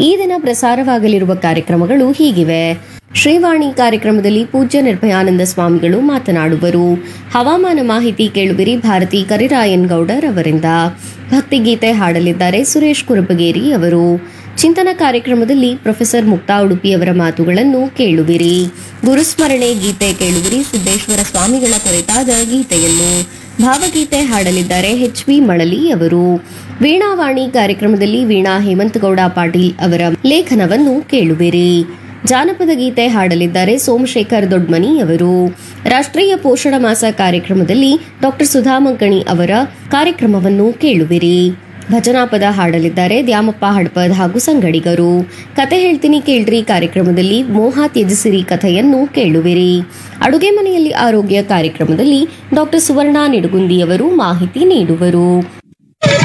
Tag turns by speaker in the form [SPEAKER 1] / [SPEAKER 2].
[SPEAKER 1] ಈ ದಿನ ಪ್ರಸಾರವಾಗಲಿರುವ ಕಾರ್ಯಕ್ರಮಗಳು ಹೀಗಿವೆ ಶ್ರೀವಾಣಿ ಕಾರ್ಯಕ್ರಮದಲ್ಲಿ ಪೂಜ್ಯ ನಿರ್ಭಯಾನಂದ ಸ್ವಾಮಿಗಳು ಮಾತನಾಡುವರು ಹವಾಮಾನ ಮಾಹಿತಿ ಕೇಳುವಿರಿ ಭಾರತಿ ಕರಿರಾಯನ್ ಗೌಡರ್ ಅವರಿಂದ ಭಕ್ತಿಗೀತೆ ಹಾಡಲಿದ್ದಾರೆ ಸುರೇಶ್ ಕುರುಬಗೇರಿ ಅವರು ಚಿಂತನ ಕಾರ್ಯಕ್ರಮದಲ್ಲಿ ಪ್ರೊಫೆಸರ್ ಮುಕ್ತಾ ಉಡುಪಿಯವರ ಮಾತುಗಳನ್ನು ಕೇಳುವಿರಿ ಗುರುಸ್ಮರಣೆ ಗೀತೆ ಕೇಳುವಿರಿ ಸಿದ್ದೇಶ್ವರ ಸ್ವಾಮಿಗಳ ಕುರಿತಾದ ಗೀತೆಯನ್ನು ಭಾವಗೀತೆ ಹಾಡಲಿದ್ದಾರೆ ಎಚ್ ವಿ ಮಳಲಿ ಅವರು ವೀಣಾವಾಣಿ ಕಾರ್ಯಕ್ರಮದಲ್ಲಿ ವೀಣಾ ಹೇಮಂತಗೌಡ ಪಾಟೀಲ್ ಅವರ ಲೇಖನವನ್ನು ಕೇಳುವಿರಿ ಜಾನಪದ ಗೀತೆ ಹಾಡಲಿದ್ದಾರೆ ಸೋಮಶೇಖರ್ ದೊಡ್ಮನಿ ಅವರು ರಾಷ್ಟ್ರೀಯ ಪೋಷಣ ಮಾಸ ಕಾರ್ಯಕ್ರಮದಲ್ಲಿ ಡಾಕ್ಟರ್ ಸುಧಾ ಮಂಕಣಿ ಅವರ ಕಾರ್ಯಕ್ರಮವನ್ನು ಕೇಳುವಿರಿ ಭಜನಾ ಪದ ಹಾಡಲಿದ್ದಾರೆ ದ್ಯಾಮಪ್ಪ ಹಡ್ಪದ್ ಹಾಗೂ ಸಂಗಡಿಗರು ಕತೆ ಹೇಳ್ತೀನಿ ಕೇಳ್ರಿ ಕಾರ್ಯಕ್ರಮದಲ್ಲಿ ಮೋಹ ತ್ಯಜಿಸಿರಿ ಕಥೆಯನ್ನು ಕೇಳುವಿರಿ ಅಡುಗೆ ಮನೆಯಲ್ಲಿ ಆರೋಗ್ಯ ಕಾರ್ಯಕ್ರಮದಲ್ಲಿ ಡಾಕ್ಟರ್ ಸುವರ್ಣ ನಿಡುಗುಂದಿಯವರು ಮಾಹಿತಿ ನೀಡುವರು